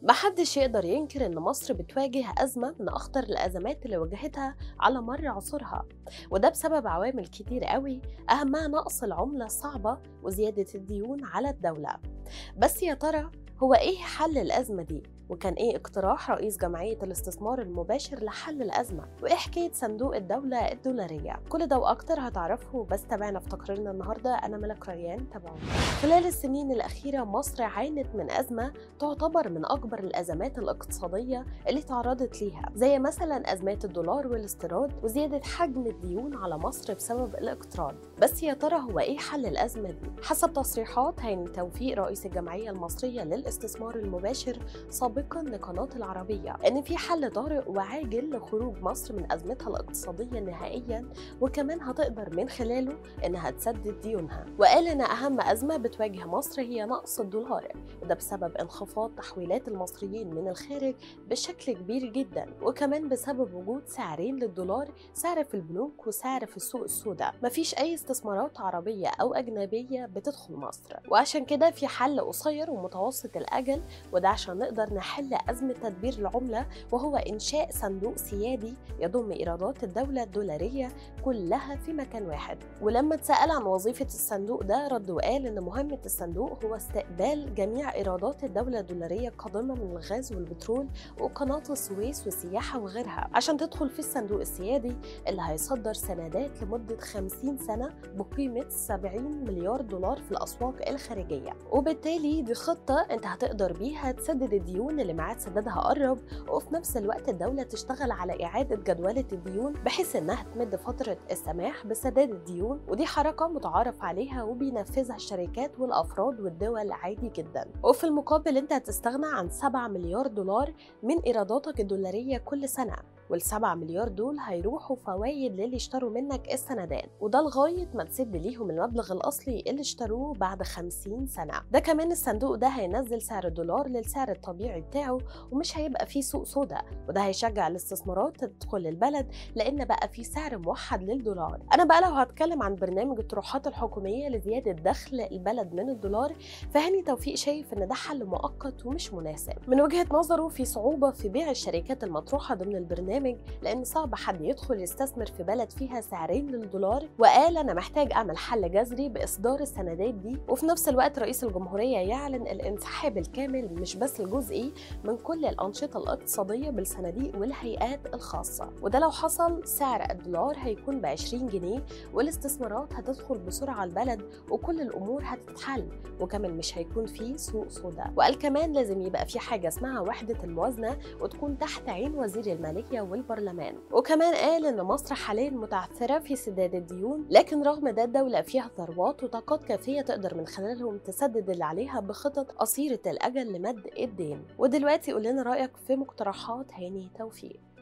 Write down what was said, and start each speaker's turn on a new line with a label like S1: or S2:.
S1: محدش يقدر ينكر إن مصر بتواجه أزمة من أخطر الأزمات اللي واجهتها على مر عصورها وده بسبب عوامل كتير قوي أهمها نقص العملة الصعبة وزيادة الديون على الدولة بس يا ترى هو إيه حل الأزمة دي؟ وكان إيه اقتراح رئيس جمعية الاستثمار المباشر لحل الأزمة؟ وإيه حكاية صندوق الدولة الدولارية؟ كل ده وأكتر هتعرفه بس تابعنا في تقريرنا النهاردة أنا ملك ريان تابعونا خلال السنين الأخيرة مصر عانت من أزمة تعتبر من أكبر الأزمات الاقتصادية اللي تعرضت ليها زي مثلا أزمات الدولار والاستيراد وزيادة حجم الديون على مصر بسبب الاقتراض بس يا ترى هو إيه حل الأزمة دي؟ حسب تصريحات هاني توفيق رئيس الجمعية المصرية للاستثمار المباشر سابقا لقناة العربية إن في حل طارئ وعاجل لخروج مصر من أزمتها الاقتصادية نهائيا وكمان هتقدر من خلاله إنها تسدد ديونها وقال إن أهم أزمة بتواجه مصر هي نقص الدولار وده بسبب انخفاض تحويلات المصريين من الخارج بشكل كبير جدا وكمان بسبب وجود سعرين للدولار سعر في البنوك وسعر في السوق السوداء مفيش أي استثمارات عربية أو أجنبية بتدخل مصر وعشان كده في حل قصير ومتوسط الأجل وده عشان نقدر نحل أزمة تدبير العملة وهو إنشاء صندوق سيادي يضم إيرادات الدولة الدولارية كلها في مكان واحد ولما اتسأل عن وظيفة الصندوق ده رد وقال إن مهمة الصندوق هو استقبال جميع إيرادات الدولة الدولارية القادمة من الغاز والبترول وقناة السويس والسياحة وغيرها عشان تدخل في الصندوق السيادي اللي هيصدر سندات لمدة 50 سنة بقيمة 70 مليار دولار في الأسواق الخارجية وبالتالي دي خطة أنت هتقدر بيها تسدد الديون اللي ميعاد سدادها قرب وفي نفس الوقت الدولة تشتغل على إعادة جدولة الديون بحيث إنها تمد فترة السماح بسداد الديون ودي حركة متعارف عليها وبينفذها الشركات والأفراد والدول عادي جدا وفي المقابل أنت هتستغنى عن 7 مليار دولار من إيراداتك الدولارية كل سنة والسبعة مليار دول هيروحوا فوايد للي اشتروا منك السندات وده لغاية ما تسد ليهم المبلغ الأصلي اللي اشتروه بعد 50 سنة ده كمان الصندوق ده هينزل سعر الدولار للسعر الطبيعي بتاعه ومش هيبقى فيه سوق سودا وده هيشجع الاستثمارات تدخل البلد لأن بقى فيه سعر موحد للدولار أنا بقى لو هتكلم عن برنامج الطروحات الحكومية لزيادة دخل البلد من الدولار فهاني توفيق شايف إن ده حل مؤقت ومش مناسب من وجهة نظره في صعوبة في بيع الشركات المطروحة ضمن البرنامج البرنامج لان صعب حد يدخل يستثمر في بلد فيها سعرين للدولار وقال انا محتاج اعمل حل جذري باصدار السندات دي وفي نفس الوقت رئيس الجمهوريه يعلن الانسحاب الكامل مش بس الجزئي من كل الانشطه الاقتصاديه بالصناديق والهيئات الخاصه وده لو حصل سعر الدولار هيكون ب 20 جنيه والاستثمارات هتدخل بسرعه البلد وكل الامور هتتحل وكمان مش هيكون في سوق سوداء وقال كمان لازم يبقى في حاجه اسمها وحده الموازنه وتكون تحت عين وزير الماليه والبرلمان وكمان قال ان مصر حاليا متعثره في سداد الديون لكن رغم ده الدوله فيها ثروات وطاقات كافيه تقدر من خلالهم تسدد اللي عليها بخطط قصيره الاجل لمد الدين ودلوقتي قول لنا رايك في مقترحات هاني توفيق